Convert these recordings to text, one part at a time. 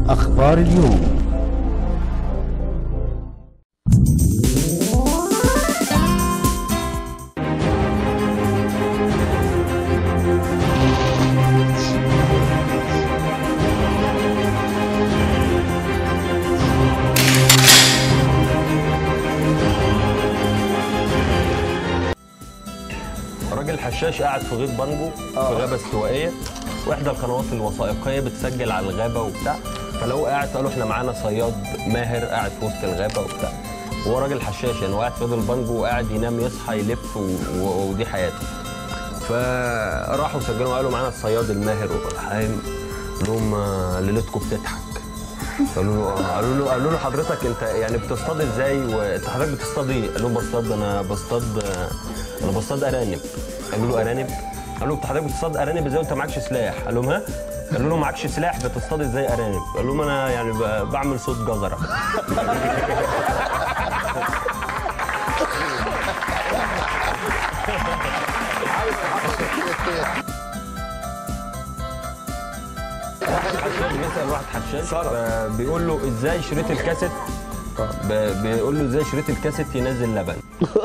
أخبار اليوم راجل حشاش قاعد في غيط بانجو في غابه استوائيه واحدى القنوات الوثائقيه بتسجل على الغابه وبتاع فلو قاعد قالوا احنا معانا صياد ماهر قاعد في وسط الغابه وبتاع وهو راجل حشاش يعني هو قاعد في غيط البانجو وقاعد ينام يصحى يلف و... و... ودي حياته فراحوا سجلوا قالوا معانا الصياد الماهر وحايم لهم آه، ليلتكم بتضحك قالوا له آه. قالوا له قالوا له حضرتك انت يعني بتصطاد ازاي وانت حضرتك بتصطاد ايه؟ قال لهم بصطاد انا بصطاد آه، انا بصطاد ارانب قالوا له ارانب؟ قال له انت حضرتك بتصطاد ارانب ازاي وانت معكش سلاح؟ قال لهم ها؟ قالوا له معكش سلاح بتصطاد ازاي ارانب؟ قال لهم انا يعني ب- بعمل صوت جزره حشاش بيسال واحد حشاش آه، بيقول له ازاي شريط الكاسيت ب- بيقول له ازاي شريط الكاسيت ينزل لبن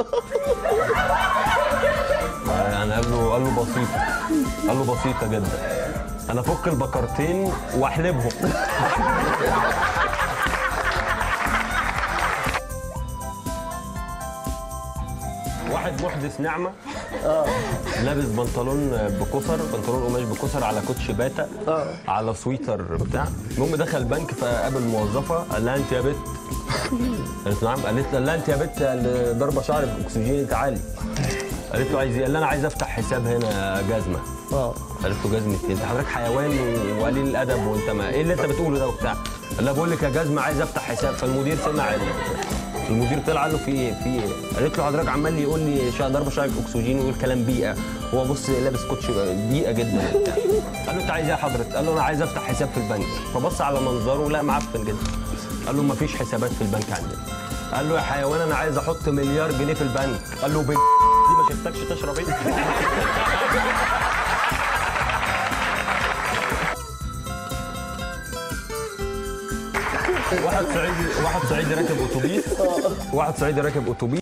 آه، يعني قال له قال له بسيطه قال له بسيطه جدا انا افك البكرتين واحلبهم واحد محدث نعمه لابس بنطلون بكسر بنطلون قماش بكسر على كوتش باتا على سويتر بتاع المهم دخل البنك فقابل موظفه قال لها انت يا بت قالت له نعم قالت له لا انت يا بت اللي ضربه شعري باكسجين تعالي قالت له عايز ايه؟ قال لها انا عايز افتح حساب هنا جزمه اه قالت له جزمه ايه؟ انت حضرتك حيوان وقليل الادب وانت ما ايه اللي انت بتقوله ده وبتاع قال لها بقول لك يا جزمه عايز افتح حساب فالمدير سمع ال- المدير طلع قال له في ايه في ايه قالت له حضرتك عمال يقول لي شا- ضربه شعرك اكسجين ويقول كلام بيئه هو بص لابس كوتش بيئه جدا وبتاع قال له انت عايز ايه يا حضرتك قال له انا عايز افتح حساب في البنك فبص على منظره لا معفن جدا قال له ما فيش حسابات في البنك عندنا قال له يا حيوان انا عايز احط مليار جنيه في البنك قال له بنت دي ما شفتكش تشرب ايه واحد صعيدي واحد صعيدي راكب اتوبيس واحد صعيدي راكب اتوبيس